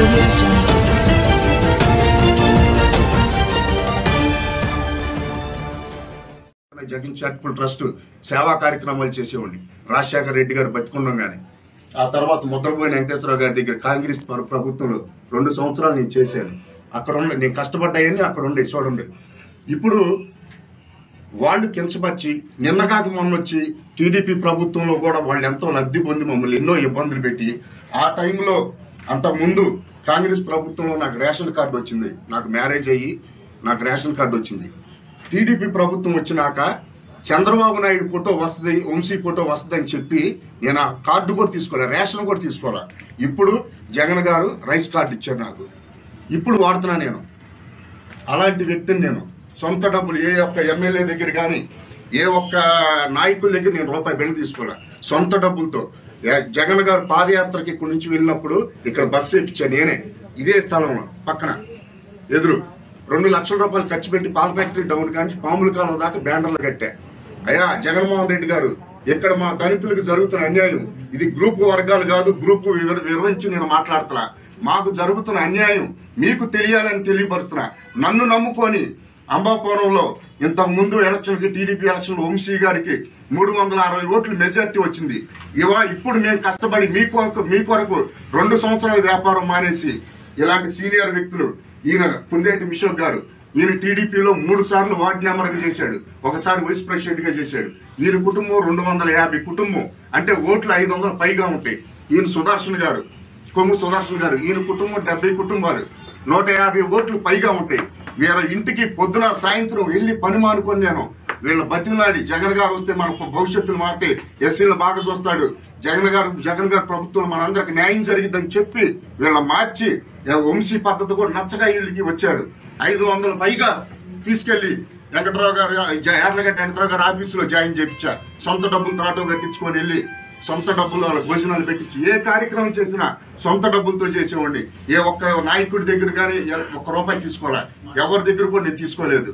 audio jungle. Jagan charitable trust సేవా కార్యక్రమాలు చేసేవాడిని రాజశేఖర రెడ్డి గారు బతికుండగానే ఆ తర్వాత ముద్రపోయిన వెంకటేశ్వరరావు గారి దగ్గర కాంగ్రెస్ ప్ర- ప్రభుత్వంలో రెండు సంవత్సరాలు నేను చేశాను అక్కడ ఉండే నేను కష్టపడ్డాయని అక్కడ ఉండే చూడండి ఇప్పుడు వాళ్ళు కించపరిచి నిన్న కాక మొన్న వచ్చి టీడీపీ ప్రభుత్వంలో కూడా వాళ్ళు ఎంతో లబ్ధి పొంది మమ్మల్ని ఎన్నో ఇబ్బందులు పెట్టి ఆ టైంలో అంత ముందు కాంగ్రెస్ ప్రభుత్వంలో నాకు రేషన్ కార్డు వచ్చింది నాకు మ్యారేజ్ అయ్యి నాకు రేషన్ కార్డు వచ్చింది టీడీపీ ప్రభుత్వం వచ్చినాక చంద్రబాబు నాయుడు ఫోటో వస్తుంది వంశీ ఫోటో వస్తుంది అని చెప్పి నేను ఆ కార్డు కూడా తీసుకోలే రేషన్ కూడా తీసుకోలే ఇప్పుడు జగన్ గారు రైస్ కార్డు ఇచ్చారు నాకు ఇప్పుడు వాడుతున్నా నేను అలాంటి వ్యక్తిని నేను సొంత డబ్బులు ఏ ఒక్క ఎమ్మెల్యే దగ్గర కానీ ఏ ఒక్క నాయకుల దగ్గర నేను రూపాయి బిల్లు తీసుకోలే సొంత డబ్బులతో ఏ- జగన్ గారు పాదయాత్రకి ఇక్కడి నుంచి వెళ్ళినప్పుడు ఇక్కడ బస్సు ఎక్కించా నేనే ఇదే స్థలంలో పక్కన ఎదురు రెండు లక్షల రూపాయలు ఖర్చు పెట్టి పాల ఫ్యాక్టరీ డౌన్ కానీ పాముల కాలం దాకా బ్యానర్లు కట్టా అయ్యా జగన్మోహన్ రెడ్డి గారు ఇక్కడ మా దళితులకు జరుగుతున్న అన్యాయం ఇది గ్రూప్ వర్గాలు కాదు గ్రూప్ వివర- వివరించి నేను మాట్లాడుతున్నా మాకు జరుగుతున్న అన్యాయం మీకు తెలియాలని తెలియపరుస్తున్నా నన్ను నమ్ముకొని అంబాపురంలో ఇంతకు ముందు ఎలక్షన్ కి టీడీపీ ఎలక్షన్ వంశీ గారికి మూడు వందల అరవై ఓట్లు మెజార్టీ వచ్చింది ఇవా ఇప్పుడు మేము కష్టపడి మీ కొరకు మీ కొరకు రెండు సంవత్సరాల వ్యాపారం మానేసి ఇలాంటి సీనియర్ వ్యక్తులు ఈయన కుందేటి మిషోక్ గారు ఈయన టీడీపీలో మూడు సార్లు వార్డు నెంబర్ గా చేశాడు ఒకసారి వైస్ ప్రెసిడెంట్ గా చేశాడు ఈయన కుటుంబం రెండు వందల యాభై కుటుంబం అంటే ఓట్లు ఐదు వందల పైగా ఉంటాయి ఈయన సుదర్శన్ గారు కొమ్ము సుదర్శన్ గారు ఈయన కుటుంబం డెబ్బై కుటుంబాలు నూట యాభై ఓట్లు పైగా ఉంటాయి వీళ్ళ ఇంటికి పొద్దున సాయంత్రం వెళ్లి పని మానుకొని నేను వీళ్ళ బతిమలాడి జగన్ గారు వస్తే మన భవిష్యత్తులు మారితే ఎస్సీలు బాగా చూస్తాడు జగన్ గారు జగన్ గారు ప్రభుత్వం మనందరికి న్యాయం జరిగిద్దని చెప్పి వీళ్ళ మార్చి ఏ వంశీ పద్ధతి కూడా నచ్చగా వీళ్ళకి వచ్చారు ఐదు వందల పైగా తీసుకెళ్లి వెంకట్రావు గారు జ- యార్లగడ్డ వెంకట్రావు గారు ఆఫీసులో జాయిన్ చేయించా సొంత డబ్బులతో ఆటో కట్టించుకొని వెళ్ళి సొంత డబ్బులు వాళ్ళ భోజనాలు పెట్టించి ఏ కార్యక్రమం చేసినా సొంత డబ్బులతో చేసేవాడిని ఏ ఒక్క నాయకుడి దగ్గర కానీ ఒక్క రూపాయి తీసుకోలే ఎవరి దగ్గర కూడా నేను తీసుకోలేదు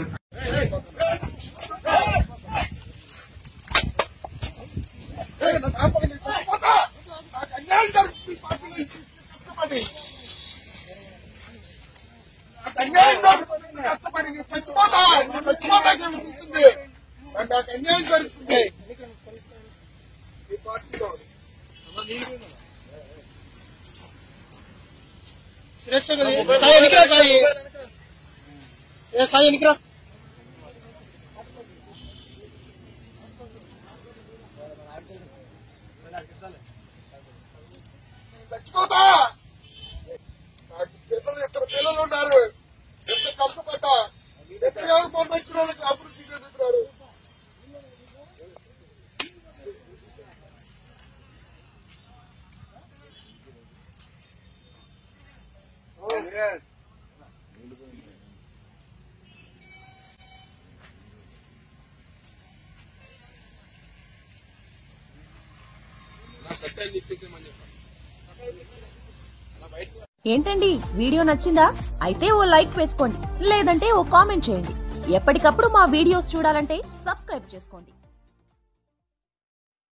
అన్యాయం జరుగుతుంది ఈ పార్టీలో కష్టపడి నాకు అన్యాయం జరుగుతుంది కష్టపడి నేను చచ్చిపోతా నేను చచ్చిపోతా అనిపిస్తుంది నాకు నాకు అన్యాయం జరుగుతుంది ఈ పార్టీలో సాయి ఎన్నికరా సాయి ఏ సాయి ఎన్నికరా చచ్చిపోతా నాకు పిల్లలు ఇద్దరు పిల్లలు ఉన్నారు ఎంత కష్టపడ్డా ఎక్కడ పంపించిన వాళ్ళకి అభివృద్ధి చెందుతున్నారు ఏంటండి వీడియో నచ్చిందా అయితే ఓ లైక్ వేసుకోండి లేదంటే ఓ కామెంట్ చేయండి ఎప్పటికప్పుడు మా వీడియోస్ చూడాలంటే సబ్స్క్రైబ్ చేసుకోండి